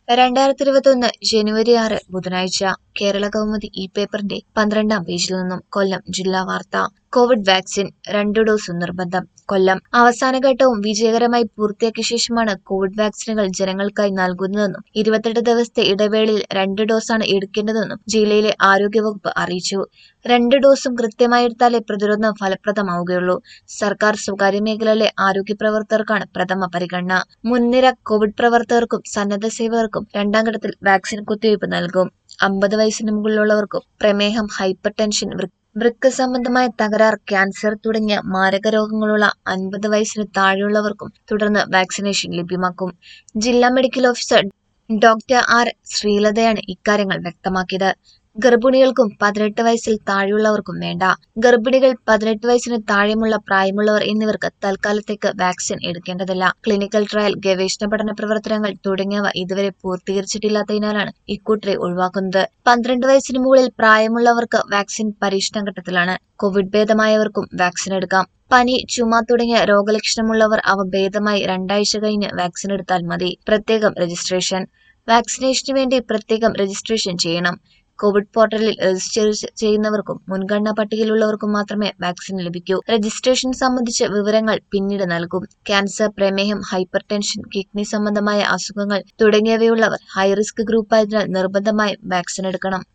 രണ്ടായിരത്തി ഇരുപത്തൊന്ന് ജനുവരി ആറ് ബുധനാഴ്ച കേരള കൗമുദി ഈ പേപ്പറിന്റെ പന്ത്രണ്ടാം പേജിൽ നിന്നും കൊല്ലം ജില്ലാ വാർത്ത കോവിഡ് വാക്സിൻ രണ്ടു ഡോസ് നിർബന്ധം കൊല്ലം അവസാനഘട്ടവും വിജയകരമായി പൂർത്തിയാക്കിയ ശേഷമാണ് കോവിഡ് വാക്സിനുകൾ ജനങ്ങൾക്കായി നൽകുന്നതെന്നും ഇരുപത്തെട്ട് ദിവസത്തെ ഇടവേളയിൽ രണ്ട് ഡോസാണ് എടുക്കേണ്ടതെന്നും ജില്ലയിലെ ആരോഗ്യവകുപ്പ് അറിയിച്ചു രണ്ട് ഡോസും കൃത്യമായി എടുത്താലേ പ്രതിരോധം ഫലപ്രദമാവുകയുള്ളൂ സർക്കാർ സ്വകാര്യ മേഖലയിലെ ആരോഗ്യ പ്രവർത്തകർക്കാണ് പ്രഥമ പരിഗണന മുൻനിര കോവിഡ് പ്രവർത്തകർക്കും സന്നദ്ധ സേവകർക്കും രണ്ടാം ഘട്ടത്തിൽ വാക്സിൻ കുത്തിവയ്പ് നൽകും അമ്പത് വയസ്സിന് മുകളിലുള്ളവർക്കും പ്രമേഹം ഹൈപ്പർ ടെൻഷൻ വൃക്ക സംബന്ധമായ തകരാർ ക്യാൻസർ തുടങ്ങിയ മാരക രോഗങ്ങളുള്ള അൻപത് വയസ്സിന് താഴെയുള്ളവർക്കും തുടർന്ന് വാക്സിനേഷൻ ലഭ്യമാക്കും ജില്ലാ മെഡിക്കൽ ഓഫീസർ ഡോക്ടർ ആർ ശ്രീലതയാണ് ഇക്കാര്യങ്ങൾ വ്യക്തമാക്കിയത് ഗർഭിണികൾക്കും പതിനെട്ട് വയസ്സിൽ താഴെയുള്ളവർക്കും വേണ്ട ഗർഭിണികൾ പതിനെട്ട് വയസ്സിന് താഴെയുമുള്ള പ്രായമുള്ളവർ എന്നിവർക്ക് തൽക്കാലത്തേക്ക് വാക്സിൻ എടുക്കേണ്ടതില്ല ക്ലിനിക്കൽ ട്രയൽ ഗവേഷണ പഠന പ്രവർത്തനങ്ങൾ തുടങ്ങിയവ ഇതുവരെ പൂർത്തീകരിച്ചിട്ടില്ലാത്തതിനാലാണ് ഇക്കൂട്ടരെ ഒഴിവാക്കുന്നത് പന്ത്രണ്ട് വയസ്സിന് മുകളിൽ പ്രായമുള്ളവർക്ക് വാക്സിൻ പരീക്ഷണ ഘട്ടത്തിലാണ് കോവിഡ് ഭേദമായവർക്കും വാക്സിൻ എടുക്കാം പനി ചുമ തുടങ്ങിയ രോഗലക്ഷണമുള്ളവർ അവ ഭേദമായി രണ്ടാഴ്ച കഴിഞ്ഞ് വാക്സിൻ എടുത്താൽ മതി പ്രത്യേകം രജിസ്ട്രേഷൻ വാക്സിനേഷന് വേണ്ടി പ്രത്യേകം രജിസ്ട്രേഷൻ ചെയ്യണം കോവിഡ് പോർട്ടലിൽ രജിസ്റ്റർ ചെയ്യുന്നവർക്കും മുൻഗണനാ പട്ടികയിലുള്ളവർക്കും മാത്രമേ വാക്സിൻ ലഭിക്കൂ രജിസ്ട്രേഷൻ സംബന്ധിച്ച വിവരങ്ങൾ പിന്നീട് നൽകും ക്യാൻസർ പ്രമേഹം ഹൈപ്പർ ടെൻഷൻ കിഡ്നി സംബന്ധമായ അസുഖങ്ങൾ തുടങ്ങിയവയുള്ളവർ ഹൈറിസ്ക് ഗ്രൂപ്പായതിനാൽ നിർബന്ധമായും വാക്സിൻ എടുക്കണം